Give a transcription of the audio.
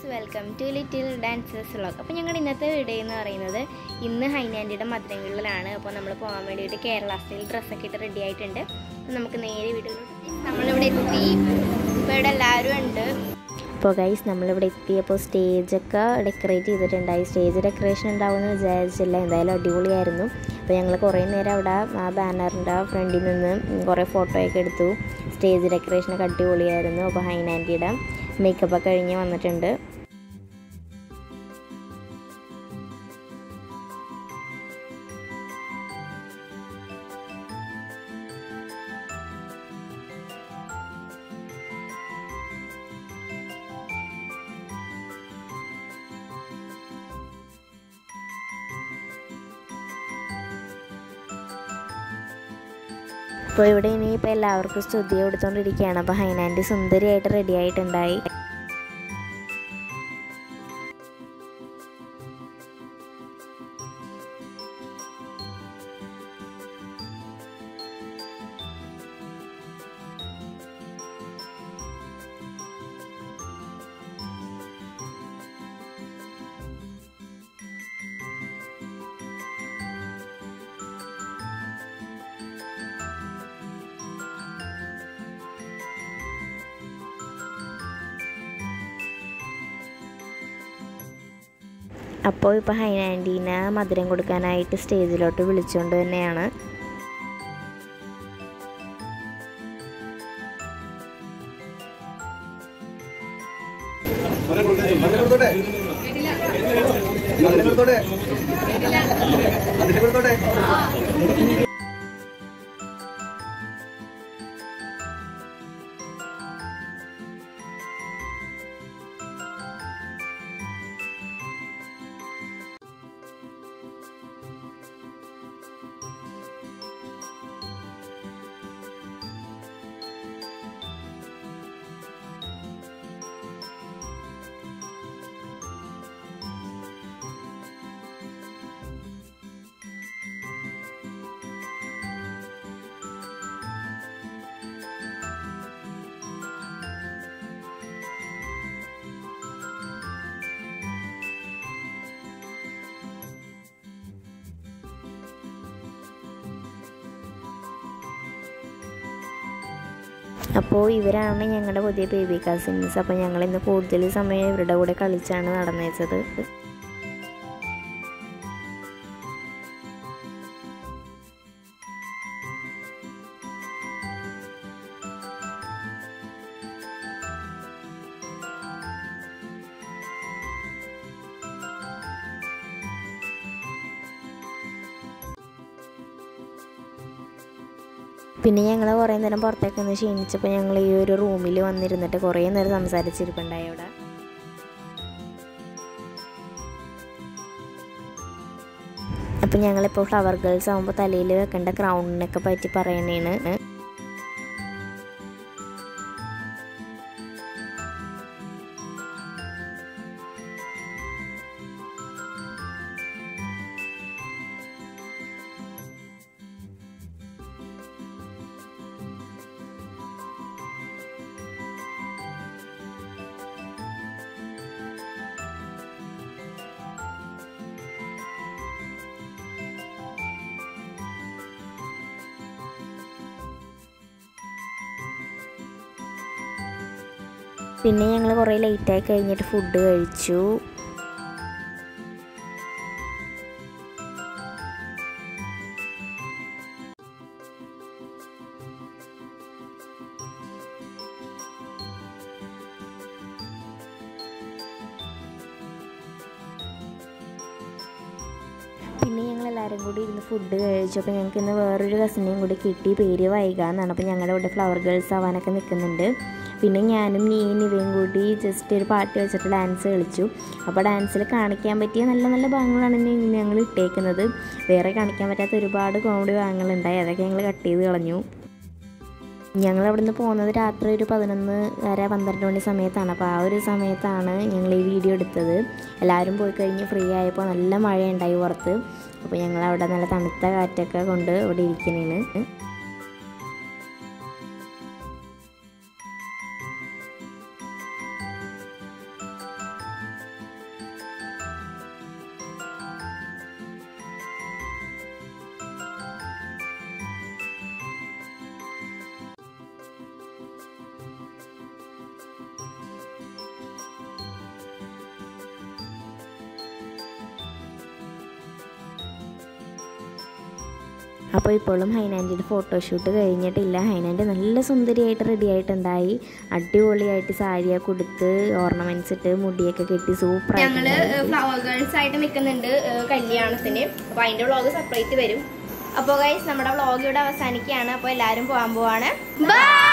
welcome to little dancers vlog അപ്പോൾ ഞങ്ങളുടെ ഇന്നത്തെ വീഡിയോ എന്ന് പറയുന്നത് ഇന്ന് ഹൈനാൻഡിയുടെ മധുരങ്ങളിലാണ് അപ്പോൾ നമ്മൾ പോകാൻ വേണ്ടിയിട്ട് കേരള സ്റ്റൈൽ ഡ്രസ്സൊക്കെ ഇട്ട് റെഡി ആയിട്ടുണ്ട് അപ്പോൾ നമുക്ക് നേരെ വീഡിയോയിലോട്ട് നമ്മളിവിടെ എത്തി ഇപ്പോൾ ഇവിടെ എല്ലാവരും ഉണ്ട് അപ്പോൾ ഗൈസ് നമ്മളിവിടെ എത്തിയപ്പോൾ സ്റ്റേജൊക്കെ ഡെക്കറേറ്റ് ചെയ്തിട്ടുണ്ടായി സ്റ്റേജ് ഡെക്കറേഷൻ ഉണ്ടാവുമെന്ന് വിചാരിച്ചില്ല എന്തായാലും അടിപൊളിയായിരുന്നു അപ്പോൾ ഞങ്ങൾ കുറേ നേരം അവിടെ ആ ബാനറിൻ്റെ ഫ്രണ്ടിൽ നിന്ന് കുറേ ഫോട്ടോയൊക്കെ എടുത്തു സ്റ്റേജ് ഡെക്കറേഷനൊക്കെ അടിപൊളിയായിരുന്നു അപ്പോൾ ഹൈനാൻറ്റിയുടെ മേക്കപ്പ് ഒക്കെ കഴിഞ്ഞ് വന്നിട്ടുണ്ട് അപ്പോൾ ഇവിടെ ഇനിയിപ്പോൾ എല്ലാവർക്കും സ്തുതി കൊടുത്തുകൊണ്ടിരിക്കുകയാണ് അപ്പോൾ ഹൈനാൻറ്റി സുന്ദരിയായിട്ട് റെഡി ആയിട്ടുണ്ടായി അപ്പോൾ ഇപ്പോൾ ഹൈനാൻറ്റീനെ മധുരം കൊടുക്കാനായിട്ട് സ്റ്റേജിലോട്ട് വിളിച്ചുകൊണ്ട് തന്നെയാണ് അപ്പോൾ ഇവരാണ് ഞങ്ങളുടെ പുതിയ ബേബി കസിൻസ് അപ്പോൾ ഞങ്ങൾ ഇന്ന് കൂടുതൽ സമയം ഇവരുടെ കൂടെ കളിച്ചാണ് നടന്നേച്ചത് പിന്നെ ഞങ്ങൾ കുറേ നേരം പുറത്തേക്ക് ഒന്ന് ക്ഷീണിച്ചപ്പോൾ ഞങ്ങൾ ഈ ഒരു റൂമിൽ വന്നിരുന്നിട്ട് കുറേ നേരം സംസാരിച്ചിരിപ്പുണ്ടായി അവിടെ അപ്പം ഞങ്ങളിപ്പോൾ ഫ്ലവർ ഗേൾസ് ആകുമ്പോൾ തലയിൽ വെക്കേണ്ട ക്രൗണിനൊക്കെ പറ്റി പറയണേണ് പിന്നെ ഞങ്ങൾ കുറേ ലേറ്റായി കഴിഞ്ഞിട്ട് ഫുഡ് കഴിച്ചു പിന്നെ ഞങ്ങൾ എല്ലാവരും കൂടി ഇരുന്ന് ഫുഡ് കഴിച്ചു അപ്പോൾ ഞങ്ങൾക്ക് ഇന്ന് വേറൊരു കസിനെയും കൂടി കിട്ടി പേര് വൈക എന്നാണ് അപ്പോൾ ഞങ്ങളുടെ ഇവിടെ ഫ്ലവർ ഗേൾസ് ആവാനൊക്കെ നിൽക്കുന്നുണ്ട് പിന്നെ ഞാനും നീയും ഇവയും കൂടി ജസ്റ്റ് ഒരു പാട്ട് വെച്ചിട്ട് ഡാൻസ് കളിച്ചു അപ്പോൾ ഡാൻസിൽ കാണിക്കാൻ പറ്റിയ നല്ല നല്ല ഭാഗങ്ങളാണ് ഇനി ഞങ്ങൾ ഇട്ടേക്കുന്നത് വേറെ കാണിക്കാൻ പറ്റാത്ത ഒരുപാട് കോമഡി ഭാഗങ്ങളുണ്ടായി അതൊക്കെ ഞങ്ങൾ കട്ട് ചെയ്ത് കളഞ്ഞു ഞങ്ങൾ അവിടെ നിന്ന് പോകുന്നത് രാത്രി ഒരു പതിനൊന്ന് വരെ പന്ത്രണ്ട് മണി സമയത്താണ് അപ്പോൾ ആ ഒരു സമയത്താണ് ഞങ്ങൾ ഈ വീഡിയോ എടുത്തത് എല്ലാവരും പോയി കഴിഞ്ഞ് ഫ്രീ ആയപ്പോൾ നല്ല മഴയുണ്ടായി പുറത്ത് അപ്പോൾ ഞങ്ങൾ അവിടെ നല്ല തണുത്ത കാറ്റൊക്കെ കൊണ്ട് ഇവിടെ ഇരിക്കുന്നതാണ് അപ്പോൾ ഇപ്പോഴും ഹൈനാൻറ്റിയുടെ ഫോട്ടോഷൂട്ട് കഴിഞ്ഞിട്ടില്ല ഹൈനാൻറ്റി നല്ല സുന്ദരിയായിട്ട് റെഡി ആയിട്ടുണ്ടായി അടിപൊളിയായിട്ട് സാരിയൊക്കെ കൊടുത്ത് ഓർണമെൻറ്റ്സ് ഇട്ട് മുടിയൊക്കെ കെട്ടി സൂപ്പർ ഞങ്ങള് ഫ്ലവർ ഗേൾസ് ആയിട്ട് നിൽക്കുന്നുണ്ട് ഏഹ് കല്യാണത്തിന് അപ്പൊ അതിന്റെ വ്ളോഗ് സെപ്പറേറ്റ് വരും അപ്പോൾ ഗൈസ് നമ്മുടെ വ്ളോഗ് ഇവിടെ അവസാനിക്കുകയാണ് അപ്പോൾ എല്ലാവരും പോകാൻ പോവാണ് ബൈ